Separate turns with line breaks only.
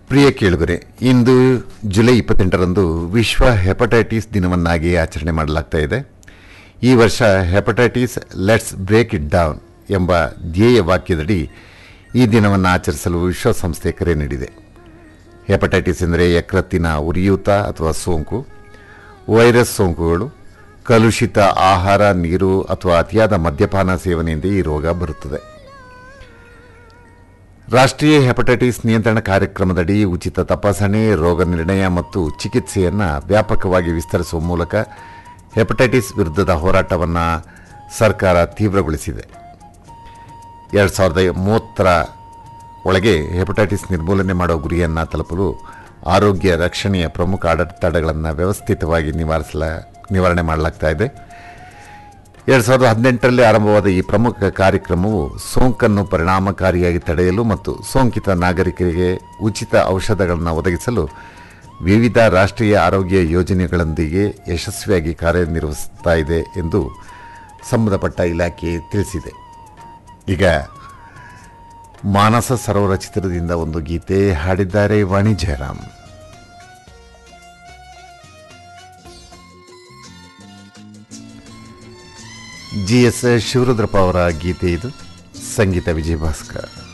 ಪ್ರಿಯ ಕೇಳುಗರೆ ಇಂದು ಜುಲೈ ಇಪ್ಪತ್ತೆಂಟರಂದು ವಿಶ್ವ ಹೆಪಟೈಟಿಸ್ ದಿನವನ್ನಾಗಿ ಆಚರಣೆ ಮಾಡಲಾಗ್ತಾ ಇದೆ ಈ ವರ್ಷ hepatitis let's break it down ಎಂಬ ಧ್ಯೇಯ ವಾಕ್ಯದಡಿ ಈ ದಿನವನ್ನು ಆಚರಿಸಲು ವಿಶ್ವಸಂಸ್ಥೆ ಕರೆ ನೀಡಿದೆ ಹೆಪಟೈಟಿಸ್ ಎಂದರೆ ಯಕೃತ್ತಿನ ಉರಿಯೂತ ಅಥವಾ ಸೋಂಕು ವೈರಸ್ ಸೋಂಕುಗಳು ಕಲುಷಿತ ಆಹಾರ ನೀರು ಅಥವಾ ಅತಿಯಾದ ಮದ್ಯಪಾನ ಸೇವನೆಯಿಂದ ಈ ರೋಗ ಬರುತ್ತದೆ ರಾಷ್ಟ್ರೀಯ ಹೆಪಟೈಟಿಸ್ ನಿಯಂತ್ರಣ ಕಾರ್ಯಕ್ರಮದಡಿ ಉಚಿತ ತಪಾಸಣೆ ರೋಗ ನಿರ್ಣಯ ಮತ್ತು ಚಿಕಿತ್ಸೆಯನ್ನು ವ್ಯಾಪಕವಾಗಿ ವಿಸ್ತರಿಸುವ ಮೂಲಕ ಹೆಪಟೈಟಿಸ್ ವಿರುದ್ಧದ ಹೋರಾಟವನ್ನು ಸರ್ಕಾರ ತೀವ್ರಗೊಳಿಸಿದೆ ಎರಡು ಸಾವಿರದ ಮೂವತ್ತರ ಒಳಗೆ ಹೆಪಟೈಟಿಸ್ ನಿರ್ಮೂಲನೆ ಮಾಡೋ ಗುರಿಯನ್ನು ತಲುಪಲು ಆರೋಗ್ಯ ರಕ್ಷಣೆಯ ಪ್ರಮುಖ ಅಡೆತಡೆಗಳನ್ನು ವ್ಯವಸ್ಥಿತವಾಗಿ ನಿವಾರಿಸಲ ನಿವಾರಣೆ ಮಾಡಲಾಗ್ತಾ ಇದೆ ಎರಡು ಸಾವಿರದ ಹದಿನೆಂಟರಲ್ಲಿ ಆರಂಭವಾದ ಈ ಪ್ರಮುಖ ಕಾರ್ಯಕ್ರಮವು ಸೋಂಕನ್ನು ಪರಿಣಾಮಕಾರಿಯಾಗಿ ತಡೆಯಲು ಮತ್ತು ಸೋಂಕಿತ ನಾಗರಿಕರಿಗೆ ಉಚಿತ ಔಷಧಗಳನ್ನು ಒದಗಿಸಲು ವಿವಿಧ ರಾಷ್ಟ್ರೀಯ ಆರೋಗ್ಯ ಯೋಜನೆಗಳೊಂದಿಗೆ ಯಶಸ್ವಿಯಾಗಿ ಕಾರ್ಯನಿರ್ವಹಿಸ್ತಾ ಇದೆ ಎಂದು ಸಂಬಂಧಪಟ್ಟ ಇಲಾಖೆ ತಿಳಿಸಿದೆ ಈಗ ಮಾನಸ ಸರೋವರ ಚಿತ್ರದಿಂದ ಒಂದು ಗೀತೆ ಹಾಡಿದ್ದಾರೆ ವಾಣಿ ಜಯರಾಮ್ ಜಿ ಎಸ್ ಶಿವರುದ್ರಪ್ಪ ಅವರ ಗೀತೆ ಇದು ಸಂಗೀತ ವಿಜಯ ಭಾಸ್ಕರ್